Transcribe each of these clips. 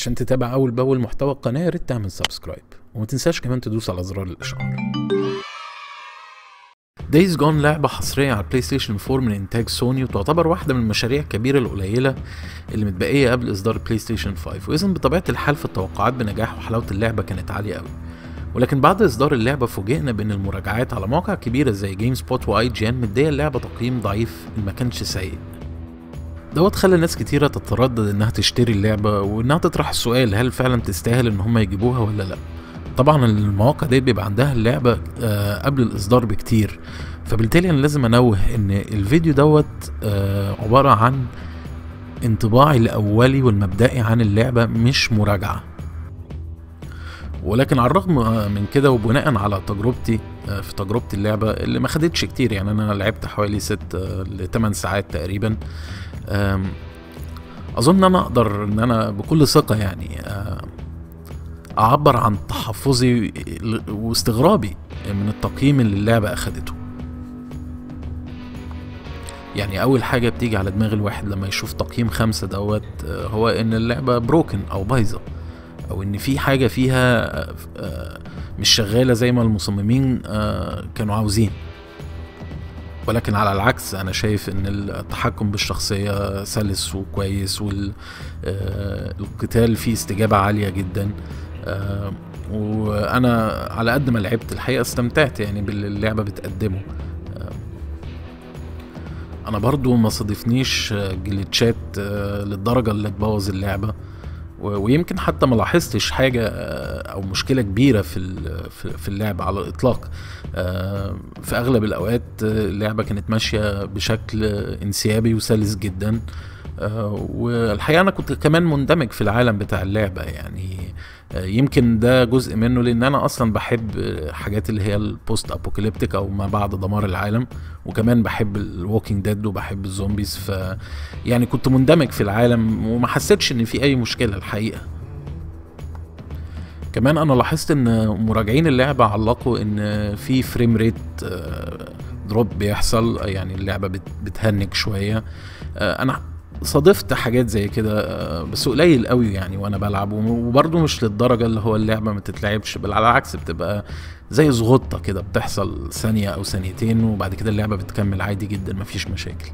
عشان تتابع اول باول محتوى القناه يا ريت تعمل سبسكرايب وما تنساش كمان تدوس على زرار الاشعار دايز جون لعبة حصرية على البلاي ستيشن 4 من إنتاج سوني وتعتبر واحدة من المشاريع الكبيرة القليلة اللي متبقية قبل إصدار بلاي ستيشن 5 وإذا بطبيعة الحال في التوقعات بنجاح وحلاوة اللعبة كانت عالية قوي ولكن بعد إصدار اللعبة فوجئنا بإن المراجعات على مواقع كبيرة زي جيم سبوت وآي جي إن مدية اللعبة تقييم ضعيف ما كانش سيء دوت خلى ناس كتيرة تتردد إنها تشتري اللعبة وإنها تطرح السؤال هل فعلا تستاهل إن هم يجيبوها ولا لأ طبعا المواقع دي بيبقى عندها اللعبة آه قبل الإصدار بكتير فبالتالي أنا لازم أنوه إن الفيديو دوت آه عبارة عن انطباعي الأولي والمبدئي عن اللعبة مش مراجعة ولكن على الرغم من كده وبناء على تجربتي آه في تجربة اللعبة اللي ما خدتش كتير يعني أنا لعبت حوالي ست ل 8 ساعات تقريبا أظن أنا أقدر إن أنا بكل ثقة يعني اعبر عن تحفظي واستغرابي من التقييم اللي اللعبه اخدته يعني اول حاجه بتيجي على دماغ الواحد لما يشوف تقييم خمسة دوت هو ان اللعبه بروكن او بايظه او ان في حاجه فيها مش شغاله زي ما المصممين كانوا عاوزين ولكن على العكس انا شايف ان التحكم بالشخصيه سلس وكويس والقتال فيه استجابه عاليه جدا آه وانا على قد ما لعبت الحقيقه استمتعت يعني باللي اللعبه بتقدمه آه انا برضو ما صادفنيش جليتشات آه للدرجه اللي تبوظ اللعبه ويمكن حتى ما لاحظتش حاجه او مشكله كبيره في في اللعبه على الاطلاق في اغلب الاوقات اللعبه كانت ماشيه بشكل انسيابي وسلس جدا والحقيقه انا كنت كمان مندمج في العالم بتاع اللعبه يعني يمكن ده جزء منه لان انا اصلا بحب حاجات اللي هي البوست ابوكاليبتيك او ما بعد دمار العالم وكمان بحب الووكينج ديد وبحب الزومبيز ف يعني كنت مندمج في العالم وما حسيتش ان في اي مشكله الحقيقه كمان انا لاحظت ان مراجعين اللعبه علقوا ان في فريم ريت دروب بيحصل يعني اللعبه بتهنج شويه انا صادفت حاجات زي كده بس قليل قوي يعني وانا بلعب وبرضه مش للدرجه اللي هو اللعبه ما تتلعبش بل على العكس بتبقى زي زغطه كده بتحصل ثانيه او ثانيتين وبعد كده اللعبه بتكمل عادي جدا مفيش مشاكل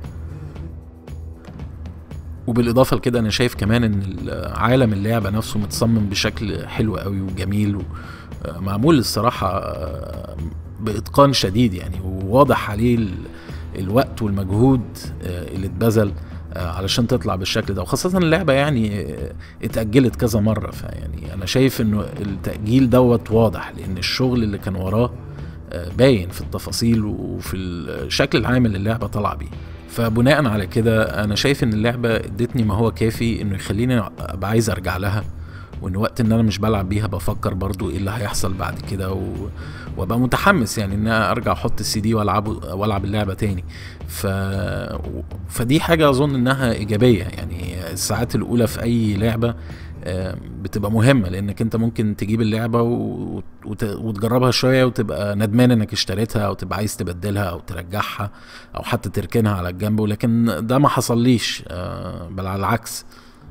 وبالاضافه لكده انا شايف كمان ان عالم اللعبه نفسه متصمم بشكل حلو قوي وجميل ومعمول الصراحه باتقان شديد يعني وواضح عليه الوقت والمجهود اللي اتبذل علشان تطلع بالشكل ده وخاصة اللعبة يعني اتأجلت كذا مرة فيعني أنا شايف إنه التأجيل دوت واضح لأن الشغل اللي كان وراه باين في التفاصيل وفي الشكل العام اللي اللعبة طالعة بيه فبناء على كده أنا شايف إن اللعبة ادتني ما هو كافي إنه يخليني أبقى عايز أرجع لها وان وقت ان انا مش بلعب بيها بفكر برضو ايه اللي هيحصل بعد كده و... وابقى متحمس يعني ان انا ارجع احط السي دي والعبه والعب اللعبه تاني ف... فدي حاجه اظن انها ايجابيه يعني الساعات الاولى في اي لعبه بتبقى مهمه لانك انت ممكن تجيب اللعبه و... وت... وتجربها شويه وتبقى ندمان انك اشتريتها او تبقى عايز تبدلها او ترجعها او حتى تركنها على الجنب ولكن ده ما حصليش بل على العكس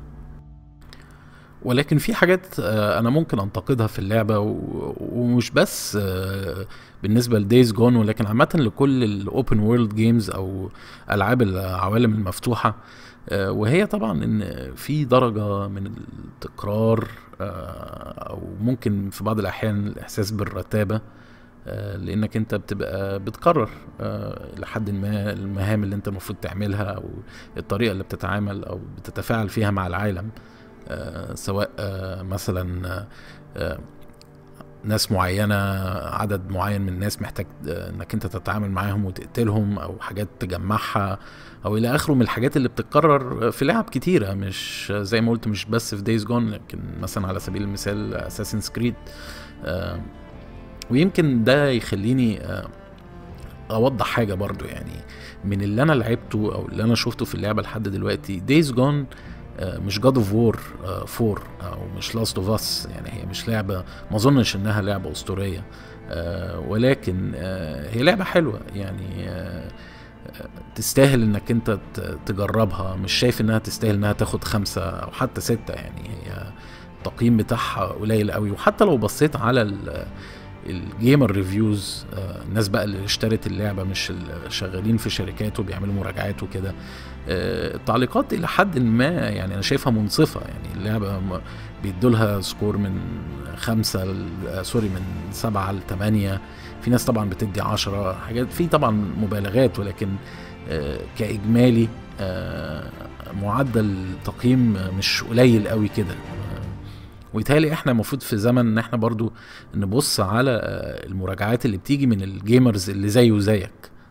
ولكن في حاجات انا ممكن انتقدها في اللعبه ومش بس بالنسبه لدايز جون ولكن عامه لكل الاوبن وورلد جيمز او العاب العوالم المفتوحه وهي طبعا ان في درجه من التكرار او ممكن في بعض الاحيان الاحساس بالرتابه لانك انت بتبقى بتكرر لحد ما المهام اللي انت المفروض تعملها او الطريقه اللي بتتعامل او بتتفاعل فيها مع العالم آه سواء آه مثلا آه ناس معينة عدد معين من الناس محتاج انك انت تتعامل معاهم وتقتلهم او حاجات تجمعها او الى اخره من الحاجات اللي بتتكرر في لعب كتيرة مش زي ما قلت مش بس في دايز جون لكن مثلا على سبيل المثال اساسن سكريد ويمكن ده يخليني اوضح حاجة برضو يعني من اللي انا لعبته او اللي انا شفته في اللعبة لحد دلوقتي دايز جون مش جاد اوف وور 4 او مش لاست اوف اس يعني هي مش لعبه ما اظنش انها لعبه اسطوريه ولكن هي لعبه حلوه يعني تستاهل انك انت ت- تجربها مش شايف انها تستاهل انها تاخد خمسة او حتى ستة يعني هي التقييم بتاعها قليل قوي وحتى لو بصيت على ال- الجيمر ريفيوز آه، الناس بقى اللي اشترت اللعبه مش اللي شغالين في شركات وبيعملوا مراجعات وكده آه، التعليقات الى حد ما يعني انا شايفها منصفه يعني اللعبه م- بيدولها سكور من خمسة ل- آه، سوري من سبعة لثمانية في ناس طبعا بتدي عشرة حاجات في طبعا مبالغات ولكن آه، كإجمالي آه، معدل تقييم مش قليل قوي كده آه، ويتهيألي احنا المفروض في زمن ان احنا برضو نبص على آه، المراجعات اللي بتيجي من الجيمرز اللي زيه وزيك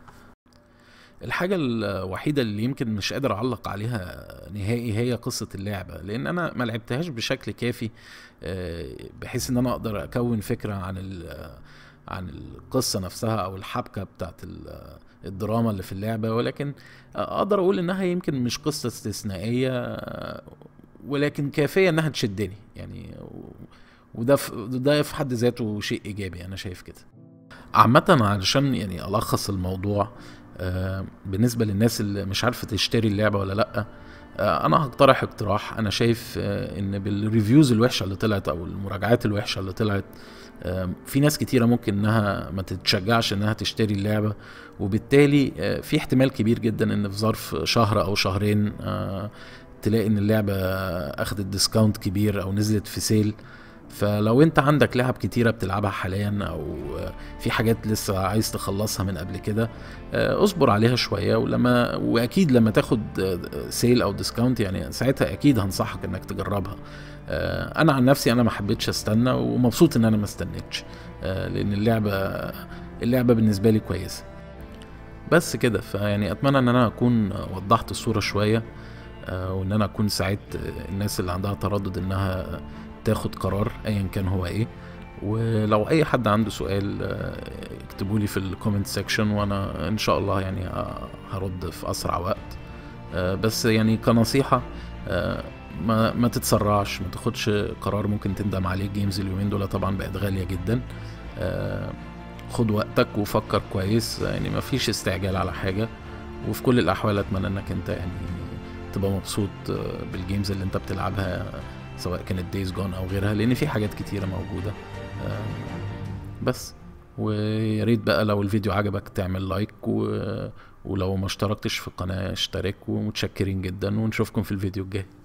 الحاجة الوحيدة اللي يمكن مش قادر أعلق عليها نهائي هي قصة اللعبة لأن أنا ما لعبتهاش بشكل كافي آه، بحيث إن أنا أقدر أكون فكرة عن ال- عن القصة نفسها أو الحبكة بتاعت ال- الدراما اللي في اللعبة ولكن أقدر أقول إنها يمكن مش قصة استثنائية آه، ولكن كافية إنها تشدني يعني و- وده في ده في حد ذاته شيء إيجابي أنا شايف كده عامة علشان يعني ألخص الموضوع آه، بالنسبة للناس اللي مش عارفة تشتري اللعبة ولا لأ آه، أنا هقترح اقتراح أنا شايف آه، إن بالريفيوز الوحشة اللي طلعت أو المراجعات الوحشة اللي طلعت آه، في ناس كتيرة ممكن إنها ما تتشجعش إنها تشتري اللعبة وبالتالي آه، في احتمال كبير جدا إن في ظرف شهر أو شهرين آه، تلاقي إن اللعبة أخدت ديسكاونت كبير أو نزلت في سيل فلو انت عندك لعب كتيرة بتلعبها حاليا او آه، في حاجات لسه عايز تخلصها من قبل كده آه، اصبر عليها شويه ولما واكيد لما تاخد سيل او ديسكاونت يعني ساعتها اكيد هنصحك انك تجربها آه، انا عن نفسي انا ما حبيتش استنى ومبسوط ان انا ما استنيتش آه، لان اللعبه اللعبه بالنسبه لي كويسه بس كده فيعني اتمنى ان انا اكون وضحت الصوره شويه آه، وان انا اكون ساعدت الناس اللي عندها تردد انها تاخد قرار ايا كان هو ايه ولو اي حد عنده سؤال آه، اكتبوا لي في الكومنت سيكشن وانا ان شاء الله يعني آه، هرد في اسرع وقت آه، بس يعني كنصيحة آه، ما ما تتسرعش ما تاخدش قرار ممكن تندم عليه الجيمز اليومين دول طبعا بقت غالية جدا آه، خد وقتك وفكر كويس يعني ما فيش استعجال على حاجة وفي كل الأحوال أتمنى إنك أنت يعني تبقى مبسوط آه، بالجيمز اللي أنت بتلعبها سواء كانت دايز جون أو غيرها لأن في حاجات كتيرة موجودة آه، بس ويا ريت بقى لو الفيديو عجبك تعمل لايك و... ولو ما اشتركتش في القناة اشترك ومتشكرين جدا ونشوفكم في الفيديو الجاي